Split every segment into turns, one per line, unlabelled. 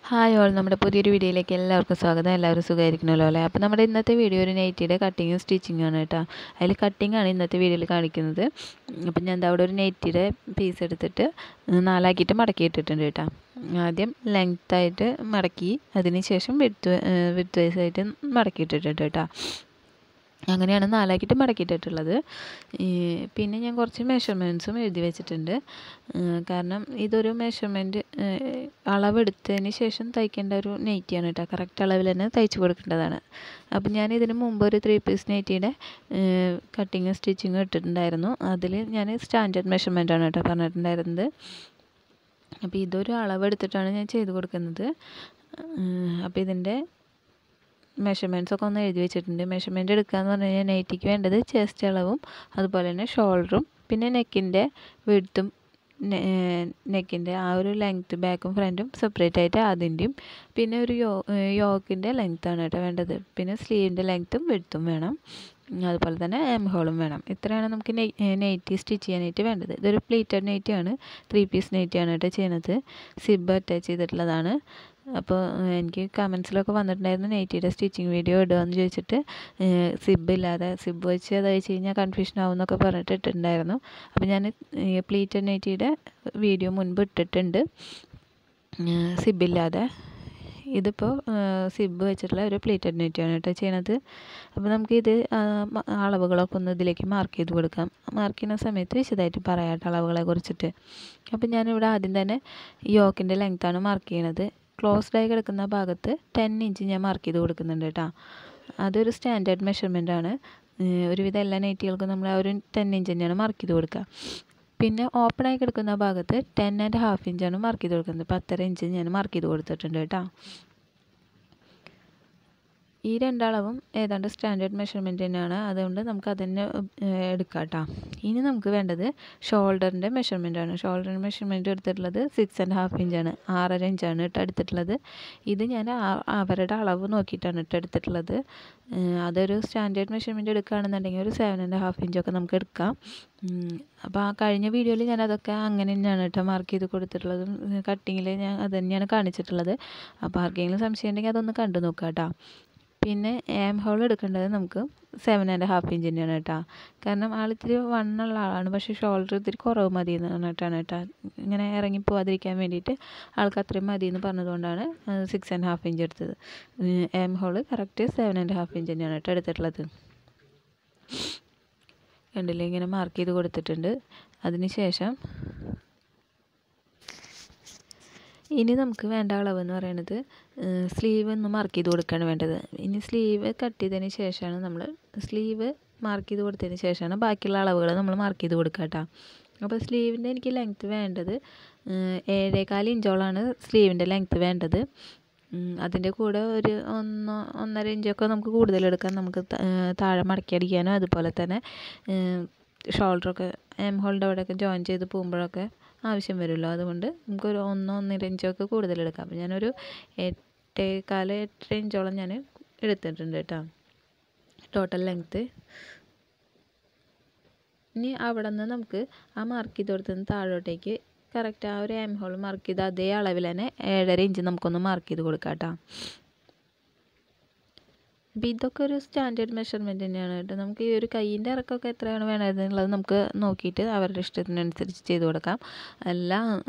hi all നമ്മുടെ പുതിയൊരു വീഡിയോയിലേക്ക് എല്ലാവർക്കും സ്വാഗതം എല്ലാവരും സുഖമായിരിക്കണമല്ലോ അല്ലേ അപ്പോൾ നമ്മുടെ ഇന്നത്തെ വീഡിയോ ഒരു നൈറ്റിയുടെ കട്ടിങ്ങും സ്റ്റിച്ചിങ്ങും ആണ് കേട്ടോ അതിൽ കട്ടിംഗ് ആണ് ഇന്നത്തെ വീഡിയോയിൽ കാണിക്കുന്നത് അപ്പം ഞാൻ എന്താ അവിടെ ഒരു നൈറ്റിയുടെ പീസ് എടുത്തിട്ട് നാലാക്കിയിട്ട് മടക്കി ഇട്ടിട്ടുണ്ട് കേട്ടോ ആദ്യം ലെങ്ത്തായിട്ട് മടക്കി അതിന് ശേഷം വിത്ത് വിത്ത് വൈസായിട്ട് മടക്കി ഇട്ടിട്ടുണ്ട് കേട്ടോ അങ്ങനെയാണ് നാലാക്കിയിട്ട് മടക്കിയിട്ടിട്ടുള്ളത് പിന്നെ ഞാൻ കുറച്ച് മെഷർമെൻറ്റ്സും എഴുതി വെച്ചിട്ടുണ്ട് കാരണം ഇതൊരു മെഷർമെൻറ്റ് അളവെടുത്തതിന് ശേഷം തയ്ക്കേണ്ട ഒരു നെയ്റ്റിയാണ് കേട്ടോ കറക്റ്റ് അളവിൽ തന്നെ തയ്ച്ചു കൊടുക്കേണ്ടതാണ് അപ്പം ഞാൻ ഇതിന് മുമ്പ് ഒരു ത്രീ പീസ് നെയ്റ്റിയുടെ കട്ടിങ് സ്റ്റിച്ചിങ് ഇട്ടിട്ടുണ്ടായിരുന്നു അതിൽ ഞാൻ സ്റ്റാൻഡേർഡ് മെഷർമെൻറ്റാണ് കേട്ടോ പറഞ്ഞിട്ടുണ്ടായിരുന്നത് അപ്പോൾ ഇതൊരു അളവെടുത്തിട്ടാണ് ഞാൻ ചെയ്ത് കൊടുക്കുന്നത് അപ്പോൾ ഇതിൻ്റെ മെഷർമെൻറ്റ്സ് ഒക്കെ ഒന്ന് എഴുതി വെച്ചിട്ടുണ്ട് മെഷർമെൻറ്റ് എടുക്കുക എന്ന് പറഞ്ഞു കഴിഞ്ഞാൽ നൈറ്റിക്ക് വേണ്ടത് ചെസ്റ്റ് അളവും അതുപോലെ തന്നെ ഷോൾഡറും പിന്നെ നെക്കിൻ്റെ വിഡ്ത്തും നെക്കിൻ്റെ ആ ഒരു ലെങ്ത്ത് ബാക്കും ഫ്രണ്ടും സെപ്പറേറ്റ് ആയിട്ട് അതിൻ്റെയും പിന്നെ ഒരു യോ യോക്കിൻ്റെ ലെങ്ത്താണ് കേട്ടോ വേണ്ടത് പിന്നെ സ്ലീവിൻ്റെ ലെങ്ത്തും വിഡ്ത്തും വേണം അതുപോലെ തന്നെ എം ഹോളും വേണം ഇത്രയാണ് നമുക്ക് നെയ്റ്റി സ്റ്റിച്ച് ചെയ്യാനായിട്ട് വേണ്ടത് ഇതൊരു പ്ലീറ്റഡ് നെയ്റ്റിയാണ് ത്രീ പീസ് നെയ്റ്റിയാണ് കേട്ടോ ചെയ്യുന്നത് സിബ് അറ്റാച്ച് ചെയ്തിട്ടുള്ളതാണ് അപ്പോൾ എനിക്ക് കമൻസിലൊക്കെ വന്നിട്ടുണ്ടായിരുന്നു നെയ്റ്റിയുടെ സ്റ്റിച്ചിങ് വീഡിയോ ഇടുകയെന്ന് ചോദിച്ചിട്ട് സിബ് ഇല്ലാതെ സിബ് വെച്ച് അത് വെച്ച് കഴിഞ്ഞാൽ കൺഫ്യൂഷൻ ആവും എന്നൊക്കെ പറഞ്ഞിട്ട് ഇട്ടിട്ടുണ്ടായിരുന്നു അപ്പോൾ ഞാൻ പ്ലീറ്റഡ് നെയ്റ്റിയുടെ വീഡിയോ മുൻപ് ഇട്ടിട്ടുണ്ട് സിബില്ലാതെ ഇതിപ്പോൾ സിബ് വെച്ചിട്ടുള്ള ഒരു പ്ലേറ്റഡ് നെറ്റാണ് കേട്ടോ ചെയ്യണത് അപ്പോൾ നമുക്ക് ഇത് അളവുകളൊക്കെ ഒന്ന് ഇതിലേക്ക് മാർക്ക് ചെയ്ത് കൊടുക്കാം മാർക്ക് ചെയ്യുന്ന സമയത്ത് വിശദമായിട്ട് പറയാം അളവുകളെ കുറിച്ചിട്ട് അപ്പോൾ ഞാനിവിടെ ആദ്യം തന്നെ യോക്കിൻ്റെ ലെങ്ത്താണ് മാർക്ക് ചെയ്യണത് ക്ലോസ്ഡ് ആയി കിടക്കുന്ന ഭാഗത്ത് ടെൻ ഇഞ്ച് ഞാൻ മാർക്ക് ചെയ്ത് കൊടുക്കുന്നുണ്ട് കേട്ടോ അതൊരു സ്റ്റാൻഡേർഡ് മെഷർമെൻ്റ് ആണ് ഒരുവിധം എല്ലാ നൈറ്റികൾക്കും നമ്മൾ ആ ഒരു ടെൻ ഇഞ്ച് തന്നെയാണ് മാർക്ക് ചെയ്ത് കൊടുക്കുക പിന്നെ ഓപ്പൺ ആയി കിടക്കുന്ന ഭാഗത്ത് ടെൻ ആൻഡ് ഹാഫ് ഇഞ്ചാണ് മാർക്ക് ചെയ്ത് കൊടുക്കുന്നത് പത്തര ഇഞ്ച് ഞാൻ മാർക്ക് ചെയ്ത് കൊടുത്തിട്ടുണ്ട് കേട്ടോ ഈ രണ്ടളവും ഏതാണ്ട് സ്റ്റാൻഡേർഡ് മെഷർമെൻറ്റ് തന്നെയാണ് അതുകൊണ്ട് നമുക്ക് അതന്നെ എടുക്കാം കേട്ടോ ഇനി നമുക്ക് വേണ്ടത് ഷോൾഡറിൻ്റെ മെഷർമെൻ്റ് ആണ് ഷോൾഡറിൻ്റെ മെഷർമെൻറ്റ് എടുത്തിട്ടുള്ളത് സിക്സ് ആൻഡ് ഹാഫ് ഇഞ്ചാണ് ആറര ഇഞ്ചാണ് ഇട്ട് എടുത്തിട്ടുള്ളത് ഇത് ഞാൻ അവരുടെ അളവ് നോക്കിയിട്ടാണ് ഇട്ട് എടുത്തിട്ടുള്ളത് അതൊരു സ്റ്റാൻഡേർഡ് മെഷർമെൻറ്റ് എടുക്കുകയാണെന്നുണ്ടെങ്കിൽ ഒരു സെവൻ ആൻഡ് ഹാഫ് ഇഞ്ചൊക്കെ നമുക്ക് എടുക്കാം അപ്പോൾ ആ കഴിഞ്ഞ വീഡിയോയിൽ ഞാൻ അതൊക്കെ അങ്ങനെ തന്നെയാണ് കേട്ടോ മാർക്ക് ചെയ്ത് കൊടുത്തിട്ടുള്ളതും കട്ടിങ്ങിൽ ഞാൻ അത് തന്നെയാണ് കാണിച്ചിട്ടുള്ളത് അപ്പോൾ ആർക്കെങ്കിലും സംശയം ഉണ്ടെങ്കിൽ അതൊന്ന് കണ്ടു നോക്കാം കേട്ടോ പിന്നെ എം ഹോൾ എടുക്കേണ്ടത് നമുക്ക് സെവൻ ആൻഡ് ഹാഫ് ഇഞ്ച് തന്നെയാണ് കേട്ടോ കാരണം ആൾ ഇത്തിരി വണ്ണുള്ള ആളാണ് പക്ഷേ ഷോൾഡർ ഇത്തിരി കുറവ് മതി എന്ന് പറഞ്ഞിട്ടാണ് കേട്ടോ ഇങ്ങനെ ഇറങ്ങി പോവാതിരിക്കാൻ വേണ്ടിയിട്ട് ആൾക്ക് അത്രയും മതി എന്ന് പറഞ്ഞതുകൊണ്ടാണ് സിക്സ് ആൻഡ് ഹാഫ് ഇഞ്ച് എടുത്തത് arm hole correct seven and half inch തന്നെയാണ് കേട്ടോ എടുത്തിട്ടുള്ളത് കണ്ടില്ലേ ഇങ്ങനെ മാർക്ക് ചെയ്ത് കൊടുത്തിട്ടുണ്ട് അതിന് ശേഷം ഇനി നമുക്ക് വേണ്ട അളവ് എന്ന് പറയുന്നത് സ്ലീവ് ഒന്ന് മാർക്ക് ചെയ്ത് കൊടുക്കുകയാണ് വേണ്ടത് ഇനി സ്ലീവ് കട്ട് ചെയ്തതിന് ശേഷമാണ് നമ്മൾ സ്ലീവ് മാർക്ക് ചെയ്ത് കൊടുത്തതിന് ശേഷമാണ് ബാക്കിയുള്ള അളവുകൾ നമ്മൾ മാർക്ക് ചെയ്ത് കൊടുക്കുക കേട്ടോ അപ്പോൾ സ്ലീവിൻ്റെ എനിക്ക് ലെങ്ത്ത് വേണ്ടത് ഏഴേകാൽ ഇഞ്ചോളാണ് സ്ലീവിൻ്റെ ലെങ്ത്ത് വേണ്ടത് അതിൻ്റെ കൂടെ ഒരു ഒന്ന് ഒന്നര ഇഞ്ചൊക്കെ നമുക്ക് കൂടുതലെടുക്കാം നമുക്ക് താഴെ മടക്കി അടിക്കാനോ അതുപോലെ തന്നെ ഷോൾഡറൊക്കെ എം ഹോളിൻ്റെ അവിടെയൊക്കെ ജോയിൻ ചെയ്ത് പോകുമ്പോഴൊക്കെ ആവശ്യം വരുമല്ലോ അതുകൊണ്ട് നമുക്കൊരു ഒന്നോ ഒന്നര ഇഞ്ചൊക്കെ കൂടുതലെടുക്കാം അപ്പോൾ ഞാനൊരു എട്ടേകാൽ എട്ടര ഇഞ്ചോളം ഞാൻ എടുത്തിട്ടുണ്ട് കേട്ടോ ടോട്ടൽ ലെങ്ത്ത് ഇനി അവിടെ നിന്ന് നമുക്ക് ആ മാർക്ക് ചെയ്ത് കൊടുത്തതിന് താഴോട്ടേക്ക് കറക്റ്റ് ആ ഒരു എം ഹോൾ മാർക്ക് ചെയ്ത് അതേ അളവിൽ തന്നെ ഏഴര ഇഞ്ച് നമുക്കൊന്ന് മാർക്ക് ചെയ്ത് കൊടുക്കാം കേട്ടോ അപ്പോൾ ഇതൊക്കെ ഒരു സ്റ്റാൻഡേർഡ് മെഷർമെൻറ്റ് തന്നെയാണ് കേട്ടോ നമുക്ക് ഈ ഒരു കൈയിൻ്റെ ഇറക്കമൊക്കെ എത്രയാണ് വേണ്ടതെന്നുള്ളത് നമുക്ക് നോക്കിയിട്ട് അവരുടെ ഇഷ്ടത്തിനനുസരിച്ച് ചെയ്ത് കൊടുക്കാം അല്ല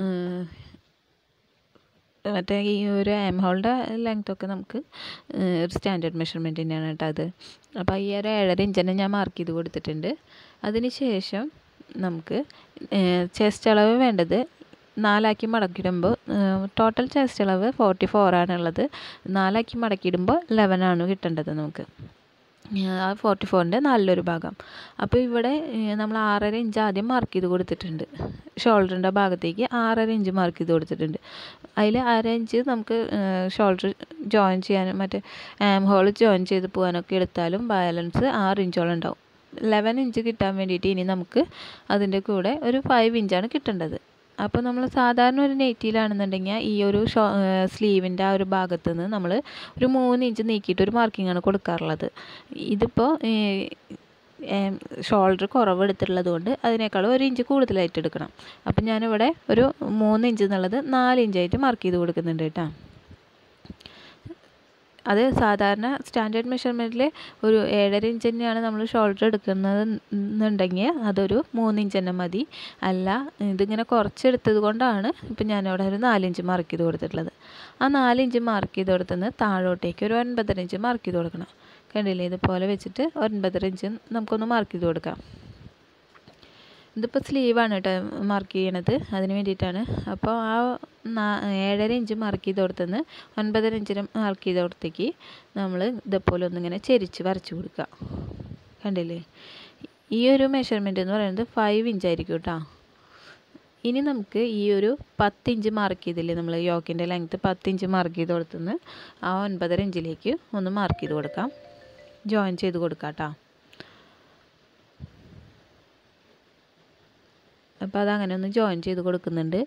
മറ്റേ ഈ ഒരു എം ഹോളിൻ്റെ ലെങ്ത്തൊക്കെ നമുക്ക് ഒരു സ്റ്റാൻഡേർഡ് മെഷർമെൻറ്റ് തന്നെയാണ് കേട്ടോ അത് അപ്പോൾ ഈ ഒരു ഏഴര ഇഞ്ച് ഞാൻ മാർക്ക് ചെയ്ത് കൊടുത്തിട്ടുണ്ട് അതിന് ശേഷം നമുക്ക് ചെസ്റ്റ് അളവ് വേണ്ടത് നാലാക്കി മടക്കിയിടുമ്പോൾ ടോട്ടൽ ചെസ്റ്റ് അളവ് ഫോർട്ടി ഫോറാണുള്ളത് നാലാക്കി മടക്കിയിടുമ്പോൾ ലെവനാണ് കിട്ടേണ്ടത് നമുക്ക് ആ ഫോർട്ടി ഫോറിൻ്റെ നല്ലൊരു ഭാഗം അപ്പോൾ ഇവിടെ നമ്മൾ ആറര ഇഞ്ച് ആദ്യം മാർക്ക് ചെയ്ത് കൊടുത്തിട്ടുണ്ട് ഷോൾഡറിൻ്റെ ഭാഗത്തേക്ക് ആറര ഇഞ്ച് മാർക്ക് ചെയ്ത് കൊടുത്തിട്ടുണ്ട് അതിൽ അര ഇഞ്ച് നമുക്ക് ഷോൾഡർ ജോയിൻ ചെയ്യാനും മറ്റേ ആം ഹോൾ ജോയിൻ ചെയ്ത് പോകാനൊക്കെ എടുത്താലും ബാലൻസ് ആറ് ഇഞ്ചോളം ഉണ്ടാവും ലെവൻ ഇഞ്ച് കിട്ടാൻ വേണ്ടിയിട്ട് ഇനി നമുക്ക് അതിൻ്റെ കൂടെ ഒരു ഫൈവ് ഇഞ്ചാണ് കിട്ടേണ്ടത് അപ്പോൾ നമ്മൾ സാധാരണ ഒരു നെറ്റിയിലാണെന്നുണ്ടെങ്കിൽ ഈ ഒരു ഷോ സ്ലീവിൻ്റെ ആ ഒരു ഭാഗത്ത് നിന്ന് നമ്മൾ ഒരു മൂന്ന് ഇഞ്ച് നീക്കിയിട്ട് ഒരു മാർക്കിംഗ് ആണ് കൊടുക്കാറുള്ളത് ഇതിപ്പോൾ ഷോൾഡർ കുറവ് എടുത്തിട്ടുള്ളത് കൊണ്ട് അതിനേക്കാളും ഒരു ഇഞ്ച് കൂടുതലായിട്ട് എടുക്കണം അപ്പം ഞാനിവിടെ ഒരു മൂന്ന് ഇഞ്ച് എന്നുള്ളത് നാല് ഇഞ്ചായിട്ട് മാർക്ക് ചെയ്ത് കൊടുക്കുന്നുണ്ട് കേട്ടോ അത് സാധാരണ സ്റ്റാൻഡേർഡ് മെഷർമെൻറ്റിൽ ഒരു ഏഴര ഇഞ്ച് തന്നെയാണ് നമ്മൾ ഷോൾഡർ എടുക്കുന്നത് എന്നുണ്ടെങ്കിൽ അതൊരു മൂന്ന് ഇഞ്ച് തന്നെ മതി അല്ല ഇതിങ്ങനെ കുറച്ചെടുത്തത് കൊണ്ടാണ് ഇപ്പം ഞാനിവിടെ ഒരു നാലിഞ്ച് മാർക്ക് ചെയ്ത് കൊടുത്തിട്ടുള്ളത് ആ നാലിഞ്ച് മാർക്ക് ചെയ്ത് കൊടുത്തുനിന്ന് താഴോട്ടേക്ക് ഒരു ഒൻപതര ഇഞ്ച് മാർക്ക് ചെയ്ത് കൊടുക്കണം കണ്ടില്ലേ ഇതുപോലെ വെച്ചിട്ട് ഒൻപതര ഇഞ്ച് നമുക്കൊന്ന് മാർക്ക് ചെയ്ത് കൊടുക്കാം ഇതിപ്പോൾ സ്ലീവാണ് കേട്ടോ മാർക്ക് ചെയ്യണത് അതിന് വേണ്ടിയിട്ടാണ് അപ്പോൾ ആ ഏഴര ഇഞ്ച് മാർക്ക് ചെയ്ത് കൊടുത്തുനിന്ന് ഒൻപതര ഇഞ്ചിന് മാർക്ക് ചെയ്ത് കൊടുത്തേക്ക് നമ്മൾ ഇതേപോലെ ഒന്നിങ്ങനെ ചെരിച്ച് വരച്ച് കൊടുക്കുക കണ്ടില്ലേ ഈ ഒരു മെഷർമെൻറ്റ് എന്ന് പറയുന്നത് ഫൈവ് ഇഞ്ച് ആയിരിക്കും കേട്ടോ ഇനി നമുക്ക് ഈ ഒരു പത്തിഞ്ച് മാർക്ക് ചെയ്തില്ലേ നമ്മൾ യോക്കിൻ്റെ ലെങ്ത്ത് പത്തിഞ്ച് മാർക്ക് ചെയ്ത് കൊടുത്തുനിന്ന് ആ ഒൻപതര ഇഞ്ചിലേക്ക് ഒന്ന് മാർക്ക് ചെയ്ത് കൊടുക്കാം ജോയിൻ ചെയ്ത് കൊടുക്കാം കേട്ടോ അപ്പോൾ അതങ്ങനെ ഒന്ന് ജോയിൻ ചെയ്ത് കൊടുക്കുന്നുണ്ട്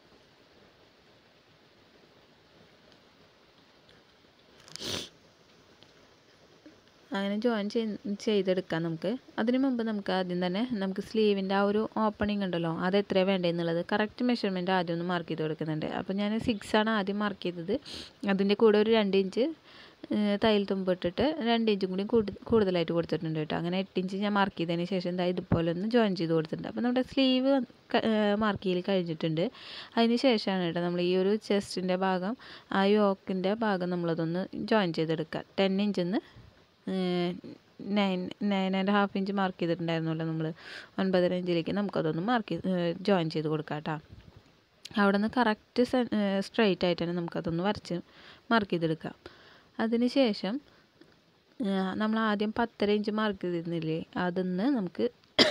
അങ്ങനെ ജോയിൻ ചെയ്തെടുക്കാം നമുക്ക് അതിന് മുമ്പ് നമുക്ക് ആദ്യം തന്നെ നമുക്ക് സ്ലീവിൻ്റെ ആ ഒരു ഓപ്പണിംഗ് ഉണ്ടല്ലോ അത് എത്രയാണ് വേണ്ടതെന്നുള്ളത് കറക്റ്റ് മെഷർമെൻറ്റ് ആദ്യം ഒന്ന് മാർക്ക് ചെയ്ത് കൊടുക്കുന്നുണ്ട് അപ്പോൾ ഞാൻ സിക്സ് ആണ് ആദ്യം മാർക്ക് ചെയ്തത് അതിൻ്റെ കൂടെ ഒരു രണ്ട് ഇഞ്ച് തയ്യൽ തുമ്പിട്ടിട്ട് രണ്ട് ഇഞ്ചും കൂടി കൂടുതലായിട്ട് കൊടുത്തിട്ടുണ്ട് കേട്ടോ അങ്ങനെ എട്ട് ഇഞ്ച് ഞാൻ മാർക്ക് ചെയ്തതിന് ശേഷം എന്താ ഇതുപോലെ ഒന്ന് ജോയിൻ ചെയ്ത് കൊടുത്തിട്ടുണ്ട് അപ്പോൾ നമ്മുടെ സ്ലീവ് മാർക്ക് ചെയ്യൽ കഴിഞ്ഞിട്ടുണ്ട് അതിന് ശേഷമാണ് കേട്ടോ നമ്മൾ ഈ ഒരു ചെസ്റ്റിൻ്റെ ഭാഗം ആ യോക്കിൻ്റെ ഭാഗം നമ്മളതൊന്ന് ജോയിൻ ചെയ്തെടുക്കുക ടെൻ ഇഞ്ചിന്ന് nine nine and half inch mark ചെയ്തിട്ടുണ്ടായിരുന്നല്ലോ നമ്മൾ ഒൻപതര ഇഞ്ചിലേക്ക് നമുക്കതൊന്ന് മാർക്ക് ജോയിൻ ചെയ്ത് കൊടുക്കാം കേട്ടോ അവിടെ നിന്ന് കറക്റ്റ് സ്ട്രെയിറ്റ് ആയിട്ട് തന്നെ നമുക്കതൊന്ന് വരച്ച് മാർക്ക് ചെയ്തെടുക്കാം അതിന് ശേഷം നമ്മൾ ആദ്യം പത്തര ഇഞ്ച് മാർക്ക് ചെയ്തിരുന്നില്ലേ അതിന്ന് നമുക്ക്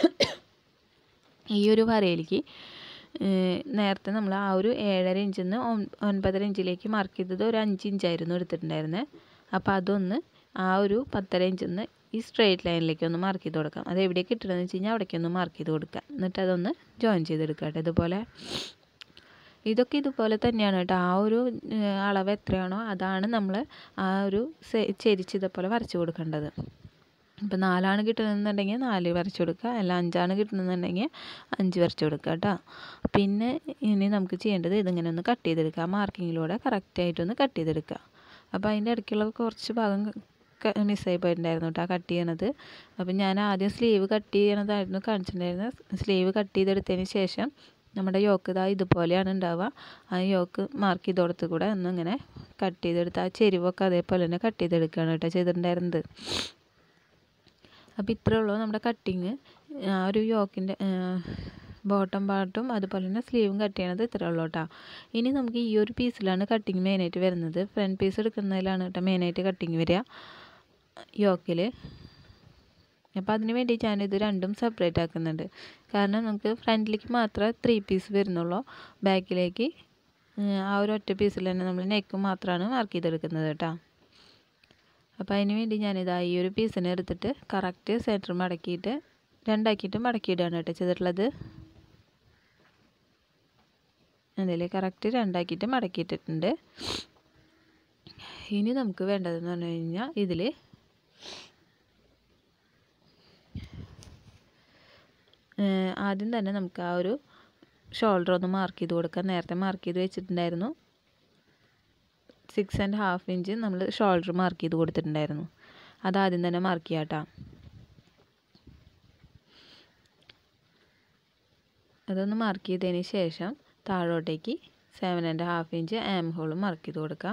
ഈ ഒരു വരയിലേക്ക് നേരത്തെ നമ്മൾ ആ ഒരു ഏഴര ഇഞ്ചിൽ നിന്ന് ഒൻപതര ഇഞ്ചിലേക്ക് മാർക്ക് ചെയ്തത് ഒരു അഞ്ച് ഇഞ്ചായിരുന്നു എടുത്തിട്ടുണ്ടായിരുന്നത് അപ്പോൾ അതൊന്ന് ആ ഒരു പത്തര ഇഞ്ചിൽ നിന്ന് ഈ സ്ട്രെയിറ്റ് ലൈനിലേക്ക് ഒന്ന് മാർക്ക് ചെയ്ത് കൊടുക്കാം അത് എവിടേക്ക് ഇട്ടതെന്ന് വെച്ച് കഴിഞ്ഞാൽ അവിടേക്ക് ഒന്ന് മാർക്ക് ചെയ്ത് കൊടുക്കാം എന്നിട്ട് അതൊന്ന് ജോയിൻ ചെയ്തെടുക്കാം കേട്ടോ ഇതുപോലെ ഇതൊക്കെ ഇതുപോലെ തന്നെയാണ് കേട്ടോ ആ ഒരു അളവ് എത്രയാണോ അതാണ് നമ്മൾ ആ ഒരു ചെരിച്ച് ഇതേപോലെ വരച്ച് കൊടുക്കേണ്ടത് ഇപ്പോൾ നാലാണ് കിട്ടുന്നതെന്നുണ്ടെങ്കിൽ നാല് വരച്ച് കൊടുക്കുക അല്ല അഞ്ചാണ് കിട്ടുന്നതെന്നുണ്ടെങ്കിൽ അഞ്ച് വരച്ച് കൊടുക്കുക കേട്ടോ പിന്നെ ഇനി നമുക്ക് ചെയ്യേണ്ടത് ഇതിങ്ങനെ ഒന്ന് കട്ട് ചെയ്തെടുക്കുക ആ മാർക്കിങ്ങിലൂടെ കറക്റ്റായിട്ടൊന്ന് കട്ട് ചെയ്തെടുക്കുക അപ്പോൾ അതിൻ്റെ ഇടയ്ക്കുള്ള കുറച്ച് ഭാഗം മിസ്സായി പോയിട്ടുണ്ടായിരുന്നു കേട്ടോ കട്ട് ചെയ്യണത് അപ്പം ഞാൻ ആദ്യം സ്ലീവ് കട്ട് ചെയ്യണതായിരുന്നു കാണിച്ചിട്ടുണ്ടായിരുന്നത് സ്ലീവ് കട്ട് ചെയ്തെടുത്തതിന് ശേഷം നമ്മുടെ യോക്ക് ഇതാ ഇതുപോലെയാണ് ഉണ്ടാവുക ആ യോക്ക് മാർക്ക് ചെയ്ത് കൊടുത്ത് കൂടെ ഒന്നിങ്ങനെ കട്ട് ചെയ്തെടുത്ത് ആ ചെരിവൊക്കെ അതേപോലെ തന്നെ കട്ട് ചെയ്തെടുക്കുകയാണ് കേട്ടോ ചെയ്തിട്ടുണ്ടായിരുന്നത് അപ്പോൾ ഇത്രയേ ഉള്ളൂ നമ്മുടെ കട്ടിങ് ആ ഒരു യോക്കിൻ്റെ ബോട്ടം പാർട്ടും അതുപോലെ തന്നെ സ്ലീവും കട്ട് ചെയ്യണത് ഇത്രയേ ഉള്ളൂ കേട്ടോ ഇനി നമുക്ക് ഈ ഒരു പീസിലാണ് കട്ടിങ് മെയിനായിട്ട് വരുന്നത് ഫ്രണ്ട് പീസ് എടുക്കുന്നതിലാണ് കേട്ടോ മെയിനായിട്ട് കട്ടിങ് വരിക യോക്കിൽ അപ്പോൾ അതിന് വേണ്ടി ഞാനിത് രണ്ടും സെപ്പറേറ്റ് ആക്കുന്നുണ്ട് കാരണം നമുക്ക് ഫ്രണ്ടിലേക്ക് മാത്രമേ ത്രീ പീസ് വരുന്നുള്ളൂ ബാക്കിലേക്ക് ആ ഒരു ഒറ്റ പീസിൽ തന്നെ നമ്മൾ നെക്ക് മാത്രമാണ് മാർക്ക് ചെയ്തെടുക്കുന്നത് കേട്ടോ അപ്പോൾ അതിന് വേണ്ടി ഞാനിതാ ഈ ഒരു പീസിനെ എടുത്തിട്ട് കറക്റ്റ് സെൻറ്റർ മടക്കിയിട്ട് രണ്ടാക്കിയിട്ട് മടക്കിയിടുകയാണ് കേട്ടോ ചെയ്തിട്ടുള്ളത് അതിൽ കറക്റ്റ് രണ്ടാക്കിയിട്ട് മടക്കിയിട്ടിട്ടുണ്ട് ഇനി നമുക്ക് വേണ്ടതെന്ന് പറഞ്ഞു കഴിഞ്ഞാൽ ഇതിൽ ആദ്യം തന്നെ നമുക്ക് ആ ഒരു ഷോൾഡർ ഒന്ന് മാർക്ക് ചെയ്ത് കൊടുക്കാം നേരത്തെ മാർക്ക് ചെയ്ത് വെച്ചിട്ടുണ്ടായിരുന്നു സിക്സ് ആൻഡ് ഹാഫ് ഇഞ്ച് നമ്മൾ ഷോൾഡർ മാർക്ക് ചെയ്ത് കൊടുത്തിട്ടുണ്ടായിരുന്നു അതാദ്യം തന്നെ മാർക്ക് ചെയ്യാം കേട്ടോ അതൊന്ന് മാർക്ക് ചെയ്തതിന് ശേഷം താഴോട്ടേക്ക് seven and half inch arm hole mark ചെയ്ത് കൊടുക്കാം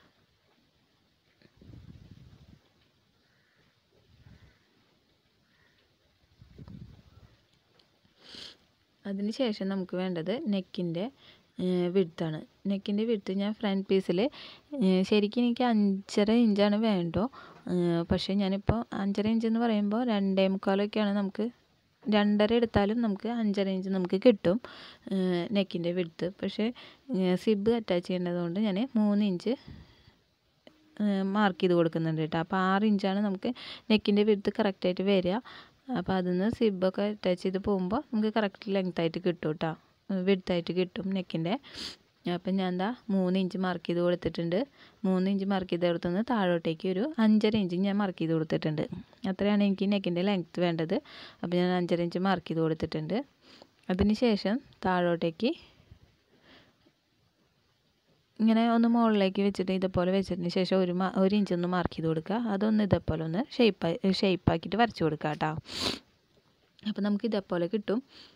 അതിന് ശേഷം നമുക്ക് വേണ്ടത് നെക്കിൻ്റെ വിടുത്താണ് നെക്കിൻ്റെ വിടുത്ത് ഞാൻ ഫ്രണ്ട് പീസിൽ ശരിക്കും എനിക്ക് അഞ്ചര ഇഞ്ചാണ് വേണ്ടോ പക്ഷേ ഞാനിപ്പോൾ അഞ്ചര ഇഞ്ച് എന്ന് പറയുമ്പോൾ രണ്ടേ മുക്കാലൊക്കെയാണ് നമുക്ക് രണ്ടര എടുത്താലും നമുക്ക് അഞ്ചര ഇഞ്ച് നമുക്ക് കിട്ടും നെക്കിൻ്റെ വിടുത്ത് പക്ഷേ സിബ് അറ്റാച്ച് ചെയ്യേണ്ടതുകൊണ്ട് ഞാൻ മൂന്ന് ഇഞ്ച് മാർക്ക് ചെയ്ത് കൊടുക്കുന്നുണ്ട് കേട്ടോ അപ്പോൾ ആറ് ഇഞ്ചാണ് നമുക്ക് നെക്കിൻ്റെ വിടുത്ത് കറക്റ്റായിട്ട് വരിക അപ്പോൾ അതിൽ നിന്ന് സിബൊക്കെ അറ്റാച്ച് ചെയ്ത് പോകുമ്പോൾ നമുക്ക് കറക്റ്റ് ലെങ്ത് ആയിട്ട് കിട്ടും കേട്ടോ വിടുത്തായിട്ട് കിട്ടും നെക്കിൻ്റെ അപ്പം ഞാൻ എന്താ മൂന്ന് ഇഞ്ച് മാർക്ക് ചെയ്ത് കൊടുത്തിട്ടുണ്ട് മൂന്ന് ഇഞ്ച് മാർക്ക് ചെയ്ത് കൊടുത്തുനിന്ന് താഴോട്ടേക്ക് ഒരു അഞ്ചര ഇഞ്ച് ഞാൻ മാർക്ക് ചെയ്ത് കൊടുത്തിട്ടുണ്ട് അത്രയാണ് എനിക്ക് നെക്കിൻ്റെ ലെങ്ത്ത് വേണ്ടത് അപ്പോൾ ഞാൻ അഞ്ചര ഇഞ്ച് മാർക്ക് ചെയ്ത് കൊടുത്തിട്ടുണ്ട് അതിന് ശേഷം താഴോട്ടേക്ക് ഇങ്ങനെ ഒന്ന് മുകളിലേക്ക് വെച്ചിട്ട് ഇതുപോലെ വെച്ചതിന് ശേഷം ഒരു മാ ഒരു ഇഞ്ച് ഒന്ന് മാർക്ക് ചെയ്ത് കൊടുക്കുക അതൊന്ന് ഇതേപോലെ ഒന്ന് ഷേപ്പ് ഷേപ്പാക്കിയിട്ട് വരച്ച് കൊടുക്കുക കേട്ടോ അപ്പോൾ നമുക്ക് ഇതേപോലെ കിട്ടും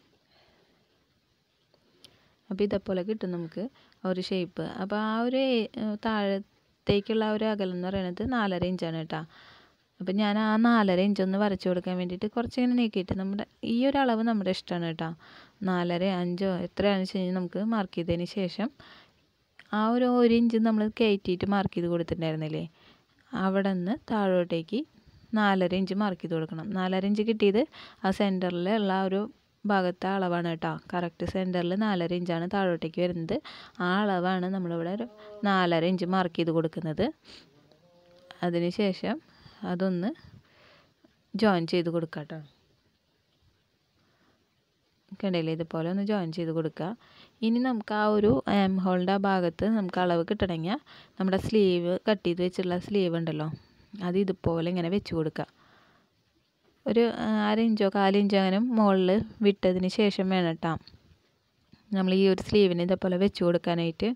അപ്പോൾ ഇതേപോലെ കിട്ടും നമുക്ക് ഒരു ഷേപ്പ് അപ്പോൾ ആ ഒരു താഴത്തേക്കുള്ള ആ ഒരു അകലം എന്ന് പറയുന്നത് നാലര ഇഞ്ചാണ് കേട്ടോ അപ്പം ഞാൻ ആ നാലര ഇഞ്ച് ഒന്ന് വരച്ച് കൊടുക്കാൻ വേണ്ടിയിട്ട് കുറച്ചിങ്ങനെ നീക്കിയിട്ട് നമ്മുടെ ഈ ഒരു അളവ് നമ്മുടെ ഇഷ്ടമാണ് കേട്ടോ നാലര അഞ്ചോ എത്രയാണെന്ന് വെച്ച് കഴിഞ്ഞാൽ നമുക്ക് മാർക്ക് ചെയ്തതിന് ശേഷം ആ ഒരു ഒരു ഇഞ്ച് നമ്മൾ കയറ്റിയിട്ട് മാർക്ക് ചെയ്ത് കൊടുത്തിട്ടുണ്ടായിരുന്നില്ലേ അവിടെ നിന്ന് താഴോട്ടേക്ക് നാലര ഇഞ്ച് മാർക്ക് ചെയ്ത് കൊടുക്കണം നാലര ഇഞ്ച് കിട്ടിയത് ആ സെൻറ്ററിൽ ഉള്ള ആ ഒരു ഭാഗത്തെ അളവാണ് കേട്ടോ കറക്റ്റ് സെൻറ്ററിൽ നാലര ഇഞ്ചാണ് താഴോട്ടേക്ക് വരുന്നത് ആ അളവാണ് നമ്മളിവിടെ ഒരു നാലര ഇഞ്ച് മാർക്ക് ചെയ്ത് കൊടുക്കുന്നത് അതിന് ശേഷം അതൊന്ന് ജോയിൻ ചെയ്ത് കൊടുക്കുക കേട്ടോ കണ്ടില്ലേ ഇതുപോലെ ഒന്ന് ജോയിൻ ചെയ്ത് കൊടുക്കുക ഇനി നമുക്ക് ആ ഒരു ആം ഹോളിൻ്റെ ആ ഭാഗത്ത് നമുക്ക് അളവ് കിട്ടണമെങ്കിൽ നമ്മുടെ സ്ലീവ് കട്ട് ചെയ്ത് വെച്ചിട്ടുള്ള സ്ലീവ് ഉണ്ടല്ലോ അത് ഇതുപോലെ ഇങ്ങനെ വെച്ച് കൊടുക്കുക ഒരു അര ഇഞ്ചോ കാലിഞ്ചോ അങ്ങനെ മുകളിൽ വിട്ടതിന് ശേഷം വേണം കേട്ടോ നമ്മൾ ഈ ഒരു സ്ലീവിന് ഇതേപോലെ വെച്ച് കൊടുക്കാനായിട്ട്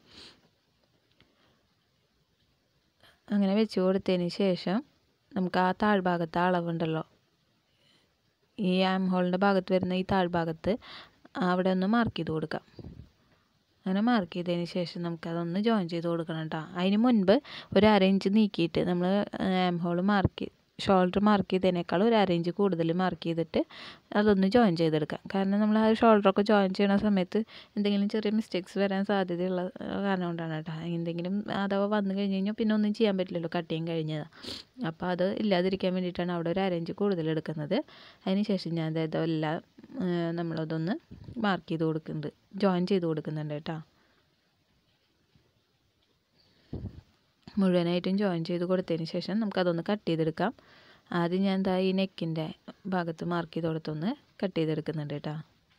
അങ്ങനെ വെച്ച് കൊടുത്തതിന് ശേഷം നമുക്ക് ആ താഴ്ഭാഗത്തെ അളവുണ്ടല്ലോ ഈ ആം ഹോളിൻ്റെ ഭാഗത്ത് വരുന്ന ഈ താഴ്ഭാഗത്ത് അവിടെ ഒന്ന് മാർക്ക് ചെയ്ത് കൊടുക്കാം അങ്ങനെ മാർക്ക് ചെയ്തതിന് ശേഷം നമുക്കതൊന്ന് ജോയിൻ ചെയ്ത് കൊടുക്കണം കേട്ടോ അതിന് മുൻപ് ഒരു അര ഇഞ്ച് നീക്കിയിട്ട് നമ്മൾ arm hole mark shoulder mark ചെയ്തതിനേക്കാൾ ഒരു അര ഇഞ്ച് കൂടുതൽ മാർക്ക് ചെയ്തിട്ട് അതൊന്ന് ജോയിൻ ചെയ്തെടുക്കാം കാരണം നമ്മൾ ആ ഷോൾഡറൊക്കെ ജോയിൻ ചെയ്യുന്ന സമയത്ത് എന്തെങ്കിലും ചെറിയ മിസ്റ്റേക്സ് വരാൻ സാധ്യതയുള്ള കാരണം കൊണ്ടാണ് കേട്ടോ എന്തെങ്കിലും അഥവാ വന്നു കഴിഞ്ഞ് കഴിഞ്ഞാൽ പിന്നെ ഒന്നും ചെയ്യാൻ പറ്റില്ലല്ലോ കട്ട് ചെയ്യാൻ കഴിഞ്ഞത് അപ്പോൾ അത് ഇല്ലാതിരിക്കാൻ വേണ്ടിയിട്ടാണ് അവിടെ ഒരു അര ഇഞ്ച് കൂടുതൽ എടുക്കുന്നത് അതിന് ശേഷം ഞാൻ അതായത് എല്ലാം നമ്മളതൊന്ന് മാർക്ക് ചെയ്ത് കൊടുക്കുന്നുണ്ട് ജോയിൻ ചെയ്ത് കൊടുക്കുന്നുണ്ട് കേട്ടോ മുഴുവനായിട്ടും ജോയിൻ ചെയ്ത് കൊടുത്തതിന് ശേഷം നമുക്കതൊന്ന് കട്ട് ചെയ്തെടുക്കാം ആദ്യം ഞാൻ എന്താ ഈ നെക്കിൻ്റെ ഭാഗത്ത് മാർക്ക് ചെയ്ത് കൊടുത്തൊന്ന് കട്ട് ചെയ്തെടുക്കുന്നുണ്ട് കേട്ടോ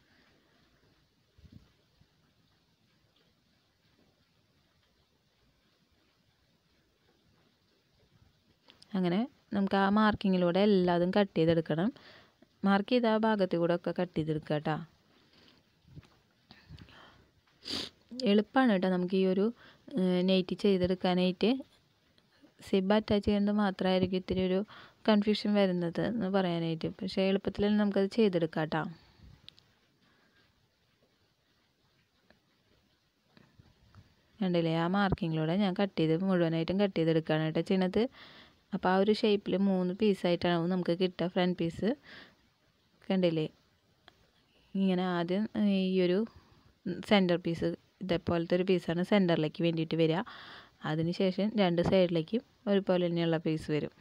അങ്ങനെ നമുക്ക് ആ മാർക്കിങ്ങിലൂടെ എല്ലാതും കട്ട് ചെയ്തെടുക്കണം മാർക്ക് ചെയ്ത ആ ഭാഗത്തിൽ കൂടെ ഒക്കെ കട്ട് ചെയ്തെടുക്കുക കേട്ടോ എളുപ്പമാണ് കേട്ടോ നമുക്ക് ഈ ഒരു നെയ്റ്റ് ചെയ്തെടുക്കാനായിട്ട് സിബ് അറ്റാച്ച് ചെയ്യുന്നത് മാത്രമായിരിക്കും ഇത്തിരി ഒരു കൺഫ്യൂഷൻ വരുന്നത് എന്ന് പറയാനായിട്ട് പക്ഷേ എളുപ്പത്തിൽ തന്നെ നമുക്കത് ചെയ്തെടുക്കാം കേട്ടോ കണ്ടില്ലേ ആ മാർക്കിങ്ങിലൂടെ ഞാൻ കട്ട് ചെയ്ത് മുഴുവനായിട്ടും കട്ട് ചെയ്തെടുക്കുകയാണ് കേട്ടോ ചെയ്യണത് അപ്പോൾ ആ ഒരു ഷേപ്പിൽ മൂന്ന് പീസായിട്ടാണ് നമുക്ക് കിട്ടുക ഫ്രണ്ട് പീസ് കണ്ടില്ലേ ഇങ്ങനെ ആദ്യം ഈ ഒരു സെൻറ്റർ പീസ് ഇതേപോലത്തെ ഒരു പീസാണ് സെൻറ്ററിലേക്ക് വേണ്ടിയിട്ട് വരിക അതിന് ശേഷം രണ്ട് സൈഡിലേക്കും ഒരുപോലെ തന്നെയുള്ള പീസ് വരും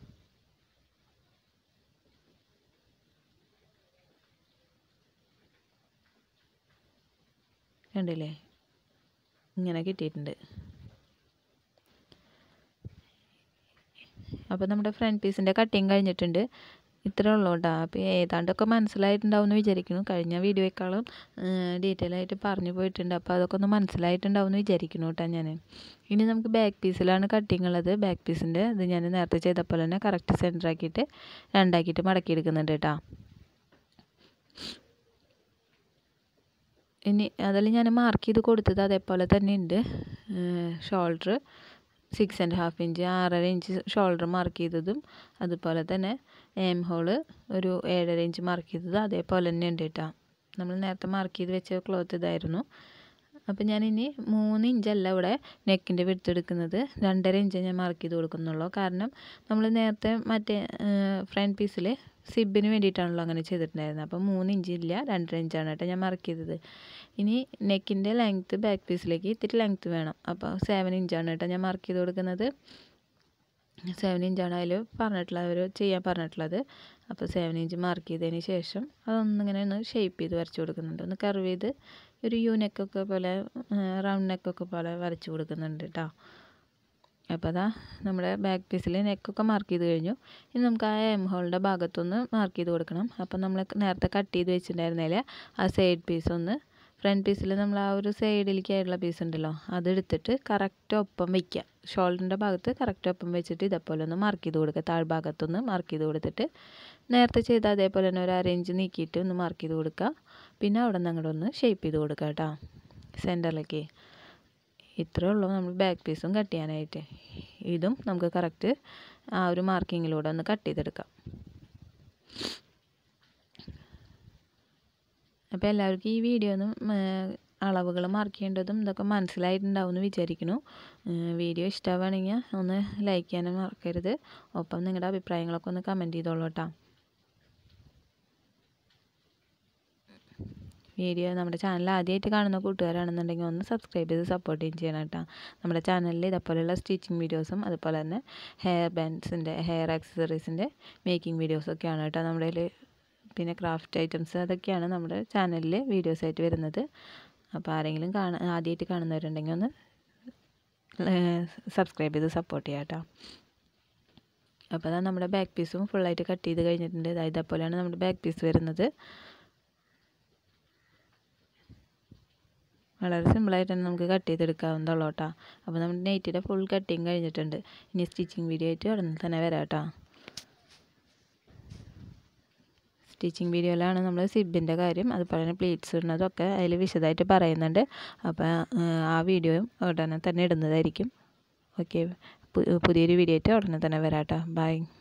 കണ്ടില്ലേ ഇങ്ങനെ കിട്ടിയിട്ടുണ്ട് അപ്പോൾ നമ്മുടെ ഫ്രണ്ട് പീസിൻ്റെ കട്ടിങ് കഴിഞ്ഞിട്ടുണ്ട് ഇത്രേ ഉള്ളൂ കേട്ടോ അപ്പോൾ ഏതാണ്ടൊക്കെ മനസ്സിലായിട്ടുണ്ടാവും എന്ന് വിചാരിക്കുന്നു കഴിഞ്ഞ വീഡിയോയേക്കാളും ഡീറ്റെയിൽ ആയിട്ട് പറഞ്ഞു പോയിട്ടുണ്ട് അപ്പോൾ അതൊക്കെ ഒന്ന് മനസ്സിലായിട്ടുണ്ടാവും എന്ന് വിചാരിക്കുന്നു കേട്ടോ ഞാൻ ഇനി നമുക്ക് ബാക്ക് പീസിലാണ് കട്ടിങ് ഉള്ളത് ബാക്ക് പീസിൻ്റെ ഇത് ഞാൻ നേരത്തെ ചെയ്ത പോലെ തന്നെ കറക്റ്റ് സെൻറ്റർ ആക്കിയിട്ട് രണ്ടാക്കിയിട്ട് മടക്കി എടുക്കുന്നുണ്ട് കേട്ടോ ഇനി അതിൽ ഞാൻ മാർക്ക് ചെയ്ത് കൊടുത്തത് അതേപോലെ തന്നെ ഉണ്ട് shoulder six and half inch ആറര ഇഞ്ച് ഷോൾഡർ മാർക്ക് ചെയ്തതും അതുപോലെ തന്നെ എം ഹോള് ഒരു ഏഴര ഇഞ്ച് മാർക്ക് ചെയ്തത് അതേപോലെ തന്നെ ഉണ്ട് കേട്ടോ നമ്മൾ നേരത്തെ മാർക്ക് ചെയ്ത് വെച്ച ക്ലോത്ത് ഇതായിരുന്നു അപ്പം ഞാനിനി മൂന്ന് ഇഞ്ചല്ല ഇവിടെ നെക്കിൻ്റെ എടുക്കുന്നത് രണ്ടര ഇഞ്ച് ഞാൻ മാർക്ക് ചെയ്ത് കൊടുക്കുന്നുള്ളൂ കാരണം നമ്മൾ നേരത്തെ മറ്റേ ഫ്രണ്ട് പീസിൽ സിബിന് വേണ്ടിയിട്ടാണല്ലോ അങ്ങനെ ചെയ്തിട്ടുണ്ടായിരുന്നത് അപ്പം മൂന്ന് ഇഞ്ച് ഇല്ല രണ്ടര ഇഞ്ചാണ് കേട്ടോ ഞാൻ മാർക്ക് ചെയ്തത് ഇനി നെക്കിൻ്റെ ലെങ്ത്ത് ബാക്ക് പീസിലേക്ക് ഇത്തിരി ലെങ്ത്ത് വേണം അപ്പോൾ സെവൻ ഇഞ്ചാണ് കേട്ടോ ഞാൻ മാർക്ക് ചെയ്ത് കൊടുക്കുന്നത് സെവൻ ഇഞ്ചാണ് അതിൽ പറഞ്ഞിട്ടുള്ളത് അവർ ചെയ്യാൻ പറഞ്ഞിട്ടുള്ളത് അപ്പോൾ സെവൻ ഇഞ്ച് മാർക്ക് ചെയ്തതിന് ശേഷം അതൊന്നിങ്ങനെ ഒന്ന് ഷേപ്പ് ചെയ്ത് വരച്ച് കൊടുക്കുന്നുണ്ട് ഒന്ന് കർവ് ചെയ്ത് ഒരു യു നെക്കൊക്കെ പോലെ റൗണ്ട് നെക്കൊക്കെ പോലെ വരച്ച് കൊടുക്കുന്നുണ്ട് കേട്ടോ അപ്പോൾ അതാ നമ്മുടെ ബാക്ക് പീസിൽ നെക്കൊക്കെ മാർക്ക് ചെയ്ത് കഴിഞ്ഞു ഇനി നമുക്ക് ആ എം ഹോളിൻ്റെ ഭാഗത്തൊന്ന് മാർക്ക് ചെയ്ത് കൊടുക്കണം അപ്പോൾ നമ്മൾ നേരത്തെ കട്ട് ചെയ്ത് വെച്ചിട്ടുണ്ടായിരുന്നതിൽ ആ സൈഡ് പീസ് ഒന്ന് ഫ്രണ്ട് പീസിൽ നമ്മൾ ആ ഒരു സൈഡിലേക്കായിട്ടുള്ള പീസ് ഉണ്ടല്ലോ അതെടുത്തിട്ട് കറക്റ്റ് ഒപ്പം വയ്ക്കുക ഷോൾഡറിൻ്റെ ഭാഗത്ത് കറക്റ്റ് ഒപ്പം വെച്ചിട്ട് ഇതേപോലെ ഒന്ന് മാർക്ക് ചെയ്ത് കൊടുക്കുക താഴ്ഭാഗത്തൊന്ന് മാർക്ക് ചെയ്ത് കൊടുത്തിട്ട് നേരത്തെ ചെയ്ത അതേപോലെ തന്നെ ഒരു അരേഞ്ച് നീക്കിയിട്ട് ഒന്ന് മാർക്ക് ചെയ്ത് കൊടുക്കുക പിന്നെ അവിടെ നിന്ന് അങ്ങോട്ട് ഒന്ന് ഷേപ്പ് ചെയ്ത് കൊടുക്കുക കേട്ടോ സെൻറ്ററിലേക്ക് ഇത്രേ ഉള്ളൂ നമ്മൾ ബാക്ക് പീസും കട്ട് ചെയ്യാനായിട്ട് ഇതും നമുക്ക് കറക്റ്റ് ആ ഒരു മാർക്കിങ്ങിലൂടെ ഒന്ന് കട്ട് ചെയ്തെടുക്കാം അപ്പോൾ എല്ലാവർക്കും ഈ വീഡിയോ ഒന്നും അളവുകൾ മാർക്ക് ചെയ്യേണ്ടതും ഇതൊക്കെ മനസ്സിലായിട്ടുണ്ടാവും എന്ന് വിചാരിക്കുന്നു വീഡിയോ ഇഷ്ടമാവുകയാണെങ്കിൽ ഒന്ന് ലൈക്ക് ചെയ്യാനും മറക്കരുത് ഒപ്പം നിങ്ങളുടെ അഭിപ്രായങ്ങളൊക്കെ ഒന്ന് കമൻറ്റ് ചെയ്തോളൂ കേട്ടോ വീഡിയോ നമ്മുടെ ചാനൽ ആദ്യമായിട്ട് കാണുന്ന കൂട്ടുകാരാണെന്നുണ്ടെങ്കിൽ ഒന്ന് സബ്സ്ക്രൈബ് ചെയ്ത് സപ്പോർട്ട് ചെയ്യും ചെയ്യണം കേട്ടോ നമ്മുടെ ചാനലിൽ ഇതേപോലെയുള്ള സ്റ്റിച്ചിങ് വീഡിയോസും അതുപോലെ തന്നെ ഹെയർ ബാൻഡ്സിൻ്റെ ഹെയർ ആക്സസറീസിൻ്റെ മേക്കിംഗ് വീഡിയോസൊക്കെയാണ് കേട്ടോ നമ്മുടെ പിന്നെ ക്രാഫ്റ്റ് ഐറ്റംസ് അതൊക്കെയാണ് നമ്മുടെ ചാനലിൽ വീഡിയോസ് ആയിട്ട് വരുന്നത് അപ്പോൾ ആരെങ്കിലും കാണ ആദ്യമായിട്ട് കാണുന്നവരുണ്ടെങ്കിൽ ഒന്ന് സബ്സ്ക്രൈബ് ചെയ്ത് സപ്പോർട്ട് ചെയ്യാം കേട്ടോ അപ്പോൾ അതാ നമ്മുടെ ബാക്ക് പീസും ഫുള്ളായിട്ട് കട്ട് ചെയ്ത് കഴിഞ്ഞിട്ടുണ്ട് ഇതേപോലെയാണ് നമ്മുടെ ബാക്ക് പീസ് വരുന്നത് വളരെ സിമ്പിളായിട്ട് തന്നെ നമുക്ക് കട്ട് ചെയ്തെടുക്കാവുന്നതുള്ളൂ കേട്ടോ അപ്പോൾ നമ്മുടെ നെയ്റ്റിയുടെ ഫുൾ കട്ടിങ് കഴിഞ്ഞിട്ടുണ്ട് ഇനി സ്റ്റിച്ചിങ് വീഡിയോ ആയിട്ട് ഉടനെ തന്നെ വരാം കേട്ടോ സ്റ്റിച്ചിങ് വീഡിയോയിലാണ് നമ്മൾ സിബിൻ്റെ കാര്യം അതുപോലെ തന്നെ പ്ലീറ്റ്സ് ഇടുന്നതൊക്കെ അതിൽ വിശദമായിട്ട് പറയുന്നുണ്ട് അപ്പോൾ ആ വീഡിയോയും ഉടനെ തന്നെ ഇടുന്നതായിരിക്കും ഓക്കെ പുതിയൊരു വീഡിയോ ആയിട്ട് ഉടനെ തന്നെ വരാം കേട്ടോ ബൈ